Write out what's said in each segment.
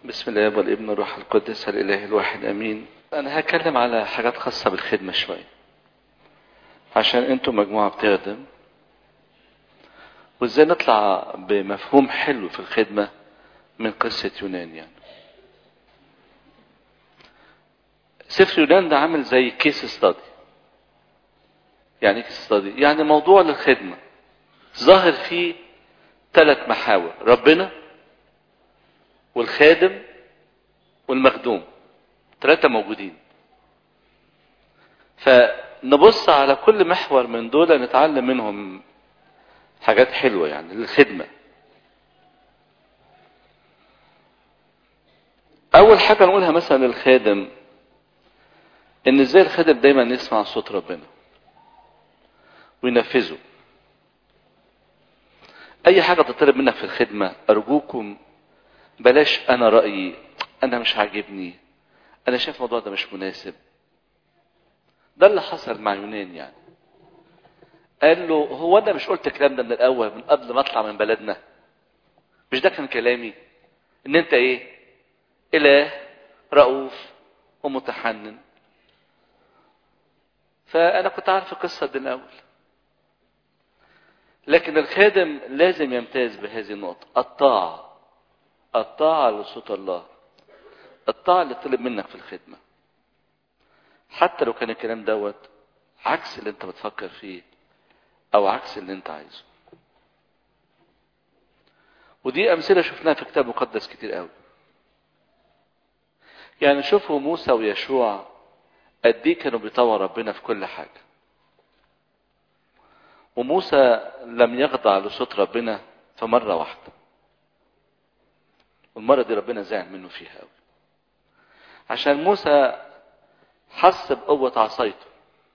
بسم الله والابن والروح القدس الاله الواحد امين انا هتكلم على حاجات خاصه بالخدمه شويه عشان انتوا مجموعه بتخدم وازاي نطلع بمفهوم حلو في الخدمه من قصه يونان يعني سفر يونان ده عامل زي كيس ستادي يعني كيس ستادي يعني موضوع للخدمه ظاهر فيه ثلاث محاور ربنا والخادم والمخدوم ثلاثة موجودين فنبص على كل محور من دول نتعلم منهم حاجات حلوة يعني للخدمة أول حاجة نقولها مثلا للخادم إن إزاي الخادم دايما يسمع صوت ربنا وينفذه أي حاجة تطلب منك في الخدمة أرجوكم بلاش انا رايي انا مش عاجبني انا شايف الموضوع ده مش مناسب ده اللي حصل مع يونان يعني قال له هو انا مش قلت الكلام ده من الاول من قبل ما اطلع من بلدنا مش ده كان كلامي ان انت ايه اله رؤوف ومتحنن فانا كنت عارف القصه دي الاول لكن الخادم لازم يمتاز بهذه النقطه الطاعه الطاعة لصوت الله الطاعة اللي طلب منك في الخدمة حتى لو كان الكلام دوت عكس اللي انت بتفكر فيه او عكس اللي انت عايزه ودي امثله شفناها في كتاب مقدس كتير قوي يعني شوفوا موسى ويشوع قد ايه كانوا بيطوعوا ربنا في كل حاجه وموسى لم يخضع لصوت ربنا في مره واحده والمرة دي ربنا زعل منه فيها قوي عشان موسى حس بقوة عصايته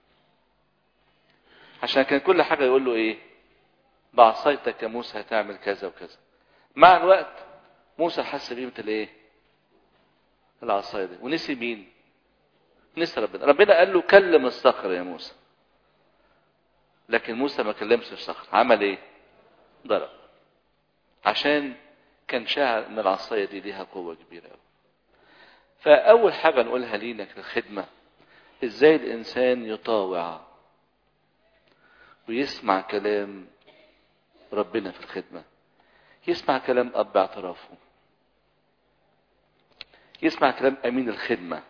عشان كان كل حاجة يقول له ايه بعصايتك يا موسى هتعمل كذا وكذا مع الوقت موسى حس بقيمة الايه العصاية دي ونسي مين نسي ربنا ربنا قال له كلم الصخر يا موسى لكن موسى ما كلمش الصخر عمل ايه ضرب عشان كان شاعر ان العصايه دي ليها قوه كبيره قوي فاول حاجه نقولها لينا في الخدمه ازاي الانسان يطاوع ويسمع كلام ربنا في الخدمه يسمع كلام اب اعترافه يسمع كلام امين الخدمه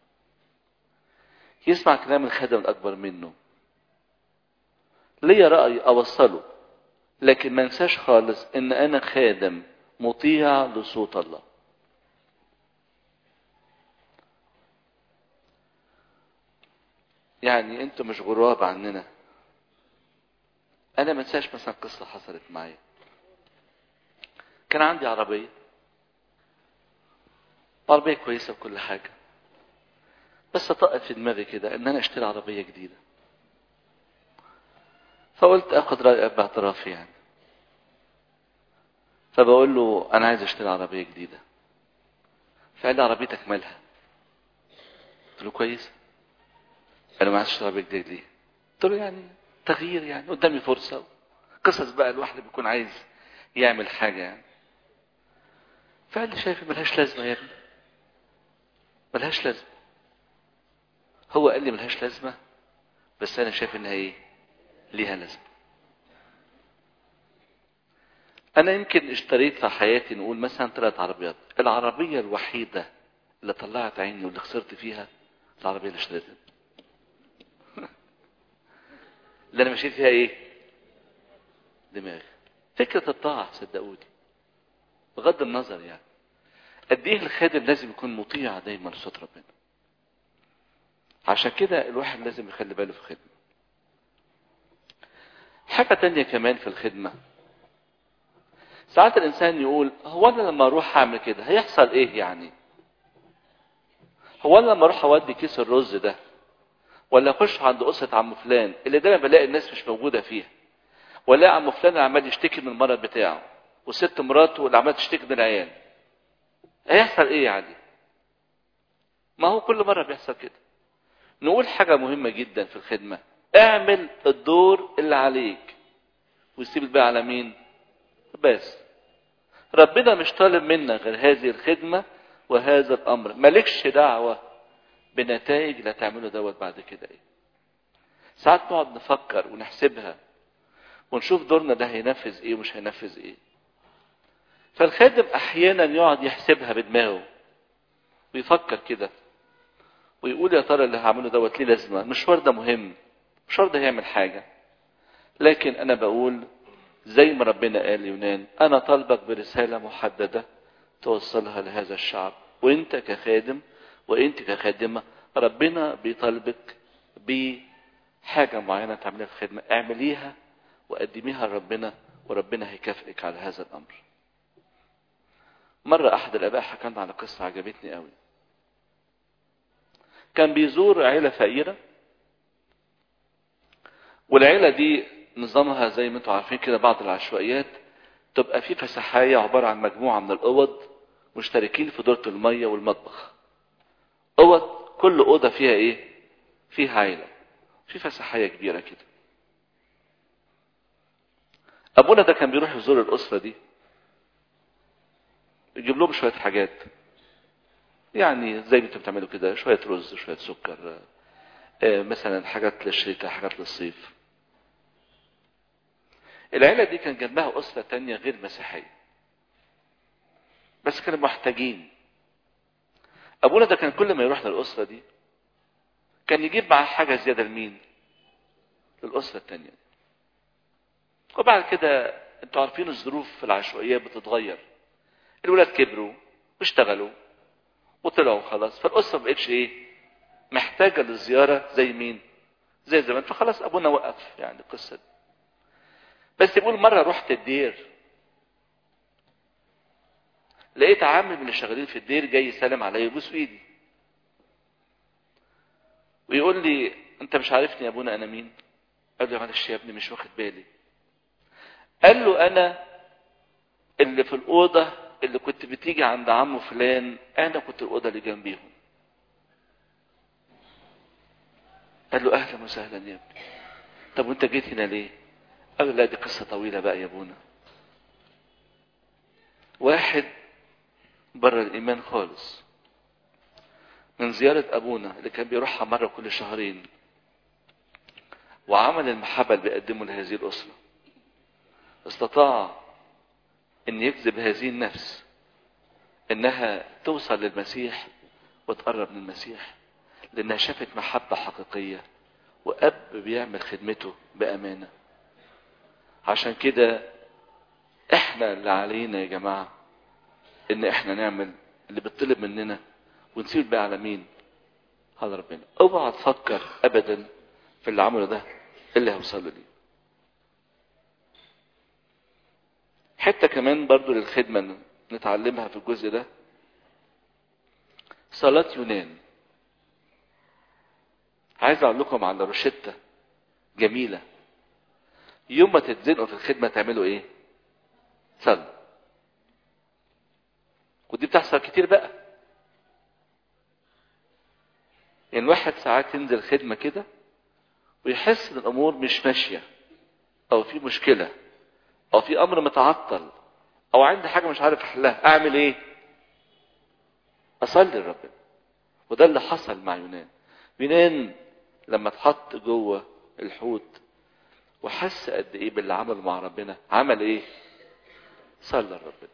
يسمع كلام الخادم الاكبر منه ليا راي اوصله لكن ما انساش خالص ان انا خادم مطيع لصوت الله يعني انتوا مش غراب عننا انا ما انساش مثلا قصه حصلت معايا كان عندي عربيه عربيه كويسه وكل حاجه بس طقت في دماغي كده ان انا اشتري عربيه جديده فقلت اخد راي اب اعترافي يعني فبقول له انا عايز اشتري عربيه جديده فقال لي عربيتك مالها قلت له كويس قال له ما عايز اشتري عربيه جديده ليه قلت له يعني تغيير يعني قدامي فرصه قصص بقى الواحد بيكون عايز يعمل حاجه يعني فقال لي شايف ملهاش لازمه يا ابني ملهاش لازمه هو قال لي ملهاش لازمه بس انا شايف انها ايه ليها لازمه أنا يمكن اشتريت في حياتي نقول مثلا ثلاث عربيات، العربية الوحيدة اللي طلعت عيني واللي خسرت فيها العربية اللي اشتريتها. اللي أنا مشيت فيها إيه؟ دماغي. فكرة الطاعة صدقوني. بغض النظر يعني. قد إيه الخادم لازم يكون مطيع دايما لصوت ربنا. عشان كده الواحد لازم يخلي باله في الخدمة. حاجة تانية كمان في الخدمة ساعات الانسان يقول هو انا لما اروح اعمل كده هيحصل ايه يعني هو انا لما اروح اودي كيس الرز ده ولا اخش عند اسره عم فلان اللي دايما بلاقي الناس مش موجوده فيها ولا عم فلان اللي عمال يشتكي من المرض بتاعه وست مراته اللي عمال تشتكي من العيال هيحصل ايه يعني ما هو كل مره بيحصل كده نقول حاجه مهمه جدا في الخدمه اعمل الدور اللي عليك وسيب الباقي على مين بس ربنا مش طالب منا غير هذه الخدمة وهذا الامر مالكش دعوه بنتائج اللي هتعمله دوت بعد كده ايه ساعات نقعد نفكر ونحسبها ونشوف دورنا ده هينفذ ايه ومش هينفذ ايه فالخادم احيانا يقعد يحسبها بدماغه ويفكر كده ويقول يا ترى اللي هعمله دوت ليه لازمه المشوار ده مهم المشوار ده هيعمل حاجه لكن انا بقول زي ما ربنا قال يونان انا طالبك برساله محدده توصلها لهذا الشعب وانت كخادم وانت كخادمه ربنا بيطالبك بحاجه معينه تعمليها في الخدمه اعمليها وقدميها لربنا وربنا هيكافئك على هذا الامر مرة أحد الآباء حكى لنا على قصة عجبتني قوي. كان بيزور عيلة فقيرة والعيلة دي نظامها زي ما انتم عارفين كده بعض العشوائيات تبقى في فسحاية عبارة عن مجموعة من الأوض مشتركين في دورة المية والمطبخ. أوض كل أوضة فيها إيه؟ فيها عيلة. في فسحاية كبيرة كده. أبونا ده كان بيروح يزور الأسرة دي يجيب لهم شويه حاجات يعني زي ما انتم بتعملوا كده شويه رز شويه سكر آه مثلا حاجات للشتاء حاجات للصيف العيله دي كان جنبها اسره تانية غير مسيحيه بس كانوا محتاجين ابونا ده كان كل ما يروح للاسره دي كان يجيب معاه حاجه زياده لمين للاسره التانية وبعد كده انتوا عارفين الظروف في العشوائيات بتتغير الولاد كبروا واشتغلوا وطلعوا خلاص فالاسره ما بقتش ايه محتاجه للزياره زي مين زي زمان فخلاص ابونا وقف يعني القصه دي بس يقول مره رحت الدير لقيت عامل من اللي شغالين في الدير جاي يسلم عليا يبوس ايدي ويقول لي انت مش عارفني يا ابونا انا مين قال له معلش يا ابني مش واخد بالي قال له انا اللي في الاوضه اللي كنت بتيجي عند عمه فلان انا كنت الاوضه اللي جنبيهم قال له اهلا وسهلا يا ابني طب وانت جيت هنا ليه قال له لا دي قصه طويله بقى يا ابونا واحد بره الايمان خالص من زياره ابونا اللي كان بيروحها مره كل شهرين وعمل المحبه اللي بيقدمه لهذه الاسره استطاع ان يجذب هذه النفس انها توصل للمسيح وتقرب من المسيح لانها شافت محبه حقيقيه واب بيعمل خدمته بامانه عشان كده احنا اللي علينا يا جماعه ان احنا نعمل اللي بيطلب مننا ونسيب الباقي على مين على ربنا اوعى تفكر ابدا في اللي عمله ده اللي هيوصل ليه حته كمان برضو للخدمه نتعلمها في الجزء ده صلاة يونان عايز اقول لكم على روشتة جميلة يوم ما تتزنقوا في الخدمة تعملوا ايه؟ صلوا ودي بتحصل كتير بقى يعني الواحد ساعات ينزل خدمة كده ويحس ان الامور مش ماشية او في مشكلة او في امر متعطل او عندي حاجة مش عارف احلها اعمل ايه اصلي لربنا وده اللي حصل مع يونان يونان لما اتحط جوه الحوت وحس قد ايه باللي عمله مع ربنا عمل ايه صلى لربنا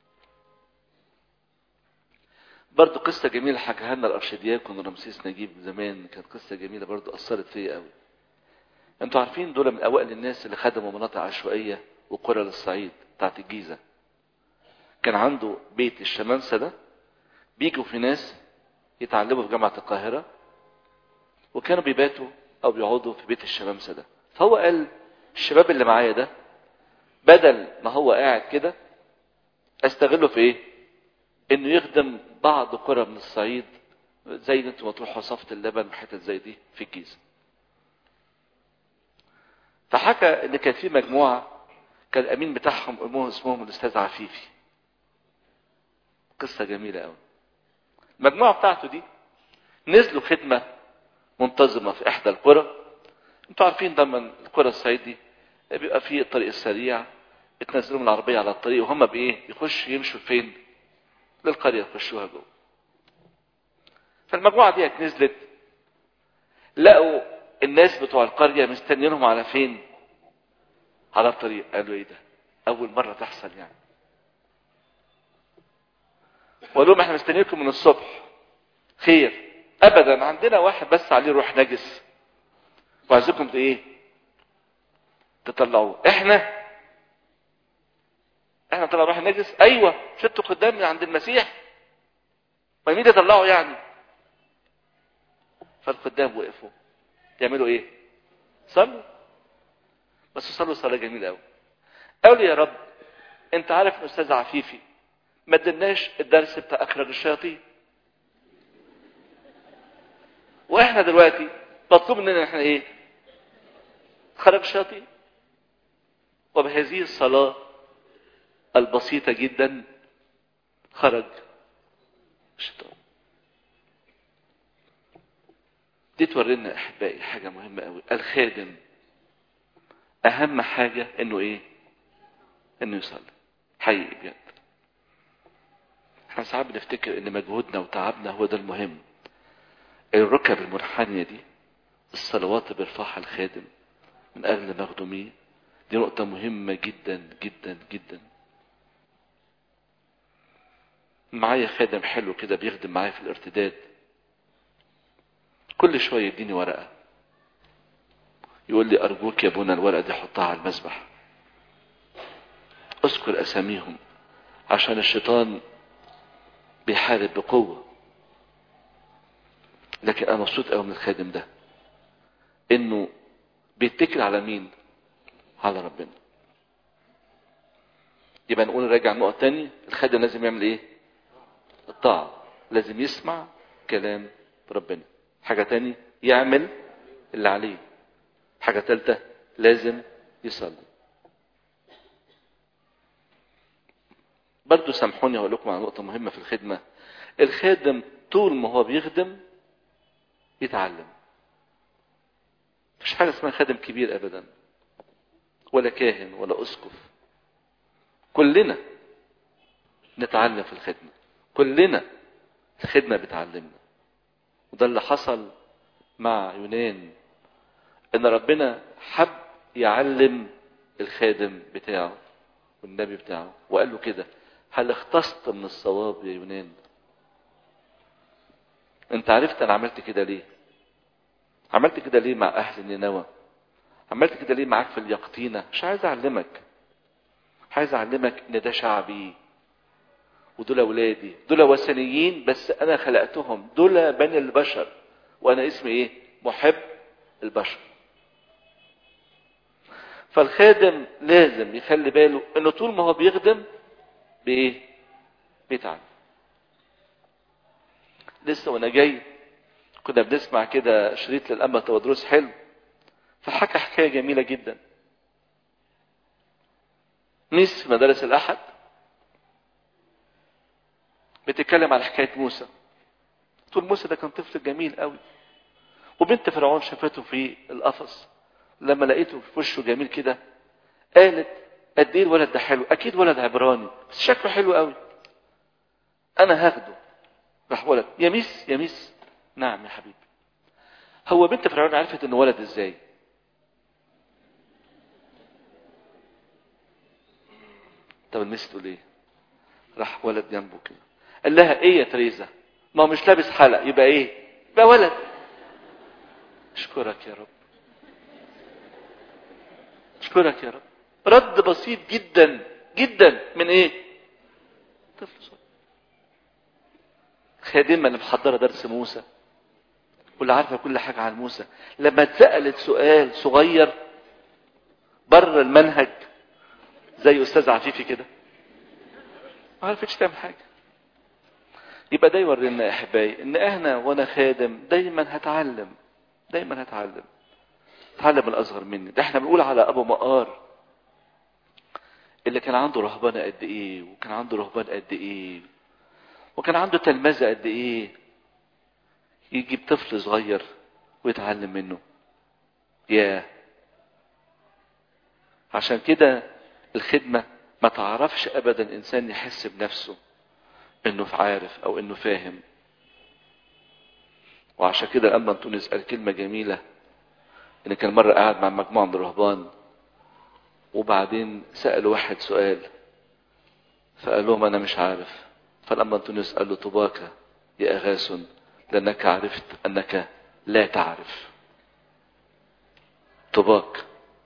برضه قصة جميلة حكاها لنا الأرشدياكون رمسيس نجيب زمان كانت قصة جميلة برضه أثرت فيا قوي. أنتوا عارفين دول من أوائل الناس اللي خدموا مناطق عشوائية وقرى للصعيد بتاعت الجيزة. كان عنده بيت الشمامسة ده بيجوا في ناس يتعلموا في جامعة القاهرة وكانوا بيباتوا أو بيقعدوا في بيت الشمامسة ده. فهو قال الشباب اللي معايا ده بدل ما هو قاعد كده استغله في ايه؟ انه يخدم بعض قرى من الصعيد زي ان انتوا تروحوا صفة اللبن وحتت زي دي في الجيزة. فحكى ان كان في مجموعة كان الامين بتاعهم امه اسمهم الاستاذ عفيفي. قصة جميلة قوي. المجموعة بتاعته دي نزلوا خدمة منتظمة في احدى القرى. انتوا عارفين دايما القرى الصعيد دي بيبقى فيه الطريق السريع بتنزلوا من العربية على الطريق وهم بايه؟ يخشوا يمشوا فين؟ للقرية يخشوها جوه. فالمجموعة دي نزلت لقوا الناس بتوع القرية مستنيينهم على فين على الطريق قالوا ايه ده اول مرة تحصل يعني وقالوا لهم احنا مستنيينكم من الصبح خير ابدا عندنا واحد بس عليه روح نجس وعايزكم ايه تطلعوه احنا احنا طلع روح النجس ايوه شدوا قدام من عند المسيح ما مين يطلعوا يعني فالخدام وقفوا يعملوا ايه صلوا بس صلوا صلاه جميله قوي قالوا يا رب انت عارف ان استاذ عفيفي ما ادناش الدرس بتاع اخراج الشياطين واحنا دلوقتي مطلوب مننا احنا ايه خرج الشياطين وبهذه الصلاه البسيطه جدا خرج الشيطان دي تورينا احبائي حاجه مهمه قوي الخادم اهم حاجه انه ايه انه يصلي حقيقي بجد احنا ساعات بنفتكر ان مجهودنا وتعبنا هو ده المهم الركب المنحنيه دي الصلوات اللي بيرفعها الخادم من اجل مخدوميه دي نقطة مهمة جدا جدا جدا معايا خادم حلو كده بيخدم معايا في الارتداد كل شوية يديني ورقة يقول لي أرجوك يا ابونا الورقة دي حطها على المسبح اذكر أساميهم عشان الشيطان بيحارب بقوة لكن أنا مبسوط قوي من الخادم ده إنه بيتكل على مين؟ على ربنا يبقى نقول راجع نقطة تاني الخادم لازم يعمل ايه الطاعة لازم يسمع كلام ربنا حاجة تاني يعمل اللي عليه حاجة تالتة لازم يصلي برضو سامحوني اقول لكم على نقطة مهمة في الخدمة الخادم طول ما هو بيخدم يتعلم مفيش حاجة اسمها خادم كبير ابدا ولا كاهن ولا اسقف كلنا نتعلم في الخدمة كلنا الخدمة بتعلمنا وده اللي حصل مع يونان ان ربنا حب يعلم الخادم بتاعه والنبي بتاعه وقال له كده هل اختصت من الصواب يا يونان انت عرفت انا عملت كده ليه عملت كده ليه مع اهل نينوى عملت كده ليه معاك في اليقطينة مش عايز اعلمك عايز اعلمك ان ده شعبي ودول اولادي دول وثنيين بس انا خلقتهم دول بني البشر وانا اسمي ايه محب البشر فالخادم لازم يخلي باله انه طول ما هو بيخدم بايه بيتعب لسه وانا جاي كنا بنسمع كده شريط للأمة تودروس حلو فحكى حكاية جميلة جدا ميس في مدارس الأحد بتتكلم على حكاية موسى طول موسى ده كان طفل جميل قوي وبنت فرعون شافته في القفص لما لقيته في وشه جميل كده قالت قد ايه الولد ده حلو اكيد ولد عبراني بس شكله حلو قوي انا هاخده راح ولد يا ميس يا ميس نعم يا حبيبي هو بنت فرعون عرفت انه ولد ازاي طب الميس تقول ايه راح ولد جنبه كده قال لها ايه يا تريزا ما هو مش لابس حلق يبقى ايه يبقى ولد اشكرك يا رب اشكرك يا رب رد بسيط جدا جدا من ايه طفل صغير خادمة اللي محضرة درس موسى واللي عارفة كل حاجة عن موسى لما اتسألت سؤال صغير بره المنهج زي أستاذ عفيفي كده ما عرفتش تعمل حاجة يبقى ده يورينا يا أحبائي إن إحنا وأنا خادم دايما هتعلم دايما هتعلم اتعلم الأصغر مني ده إحنا بنقول على أبو مقار اللي كان عنده رهبانة قد إيه وكان عنده رهبان قد إيه وكان عنده تلمذة قد ايه يجيب طفل صغير ويتعلم منه يا عشان كده الخدمة ما تعرفش ابدا انسان يحس بنفسه انه عارف او انه فاهم وعشان كده الأنبا أنطونيوس قال كلمة جميلة إن كان مرة قاعد مع مجموعة من الرهبان وبعدين سأل واحد سؤال فقال لهم أنا مش عارف فالأنبا أنطونيوس قال له طباك يا أغاث لأنك عرفت أنك لا تعرف طباك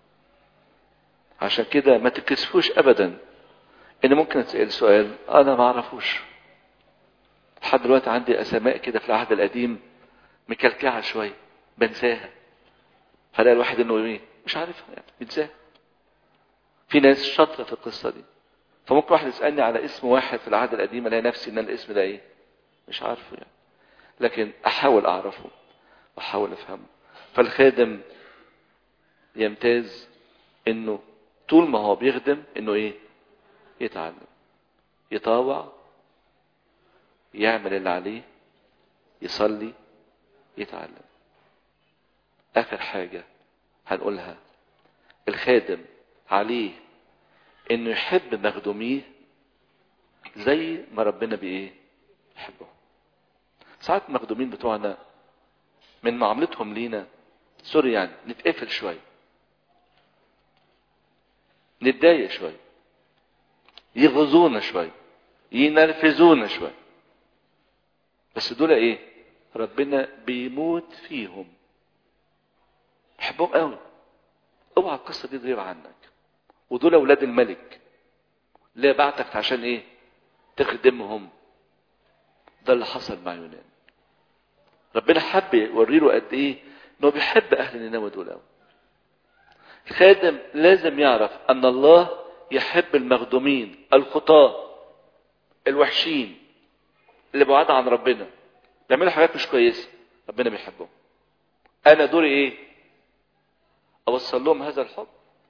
عشان كده ما تكسفوش أبدا إن ممكن تسأل سؤال أنا ما أعرفوش لحد دلوقتي عندي أسماء كده في العهد القديم مكلكعة شوية بنساها فلاقي الواحد إنه إيه مش عارفها يعني بنساها في ناس شاطرة في القصة دي فممكن واحد يسألني على اسم واحد في العهد القديم الاقي نفسي ان الاسم ده ايه مش عارفه يعني لكن احاول اعرفه واحاول افهمه فالخادم يمتاز انه طول ما هو بيخدم انه ايه يتعلم يطاوع يعمل اللي عليه يصلي يتعلم اخر حاجة هنقولها الخادم عليه انه يحب مخدوميه زي ما ربنا بايه يحبه ساعات المخدومين بتوعنا من معاملتهم لينا سوري يعني نتقفل شويه نتضايق شويه يغزونا شويه ينرفزونا شويه بس دول ايه ربنا بيموت فيهم بحبهم قوي اوعى القصه دي تغيب عنك ودول اولاد الملك لا بعتك عشان ايه تخدمهم ده اللي حصل مع يونان ربنا حب يوري له قد ايه انه بيحب اهل نينوى دول قوي الخادم لازم يعرف ان الله يحب المخدومين الخطاة الوحشين اللي بعاد عن ربنا بيعملوا حاجات مش كويسه ربنا بيحبهم انا دوري ايه اوصل لهم هذا الحب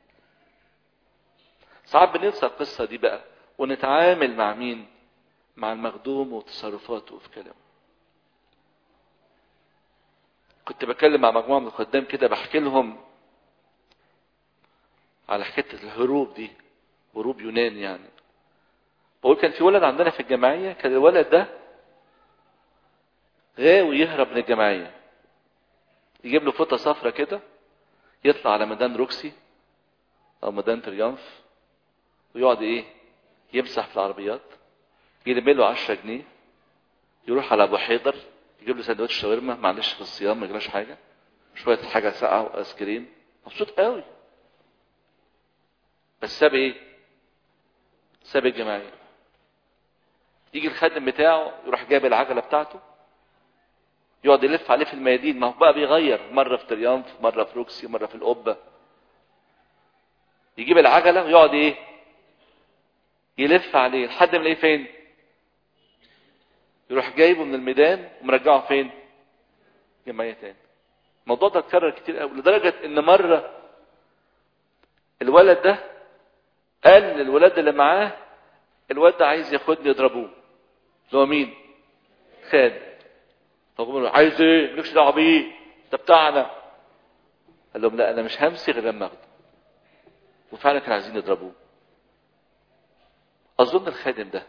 ساعات بننسى القصة دي بقى ونتعامل مع مين مع المخدوم وتصرفاته في كلامه كنت بكلم مع مجموعة من الخدام كده بحكي لهم على حكاية الهروب دي هروب يونان يعني بقول كان في ولد عندنا في الجمعية كان الولد ده غاوي يهرب من الجمعية يجيب له فوطة صفرة كده يطلع على ميدان روكسي أو ميدان تريانف ويقعد ايه يمسح في العربيات يرمي له 10 جنيه يروح على ابو حيدر يجيب له سندوتش شاورما معلش في الصيام ما يجراش حاجه شويه حاجه ساقعه وايس كريم مبسوط قوي بس ساب ايه ساب الجماعيه يجي الخادم بتاعه يروح جايب العجله بتاعته يقعد يلف عليه في الميادين ما هو بقى بيغير مره في تريانف مره في روكسي مره في القبه يجيب العجله ويقعد ايه يلف عليه لحد ما يلاقيه فين يروح جايبه من الميدان ومرجعه فين جمعية تاني الموضوع ده اتكرر كتير قوي لدرجة ان مرة الولد ده قال للولاد اللي معاه الولد ده عايز ياخدني يضربوه اللي هو مين خالد فقوم له عايز ايه مالكش دعوه بيه ده بتاعنا قال لهم لا انا مش همسي غير لما اخده وفعلا كانوا عايزين يضربوه اظن الخادم ده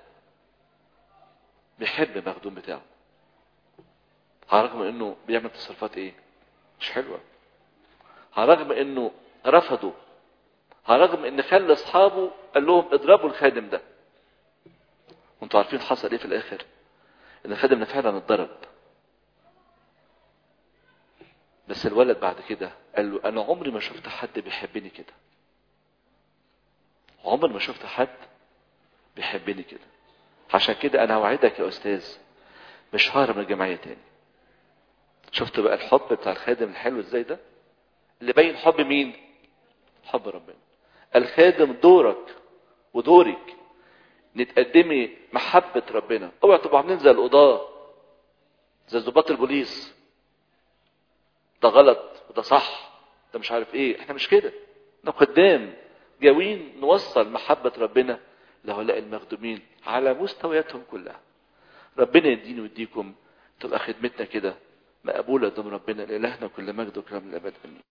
بيحب المخدوم بتاعه على الرغم من انه بيعمل تصرفات ايه مش حلوه على الرغم انه رفضوا على الرغم ان خلى اصحابه قال لهم اضربوا الخادم ده وانتوا عارفين حصل ايه في الاخر ان الخادم ده فعلا اتضرب بس الولد بعد كده قال له انا عمري ما شفت حد بيحبني كده عمري ما شفت حد بيحبني كده عشان كده انا اوعدك يا استاذ مش ههرب من الجمعيه تاني شفت بقى الحب بتاع الخادم الحلو ازاي ده اللي باين حب مين حب ربنا الخادم دورك ودورك نتقدمي محبة ربنا اوعى تبقوا عاملين زي القضاة زي ضباط البوليس ده غلط وده صح ده مش عارف ايه احنا مش كده احنا خدام جاوين نوصل محبة ربنا لهؤلاء المخدومين على مستوياتهم كلها ربنا يديني ويديكم تبقى خدمتنا كده مقبولة قدام ربنا لإلهنا كل مجد وكرم الأبد آمين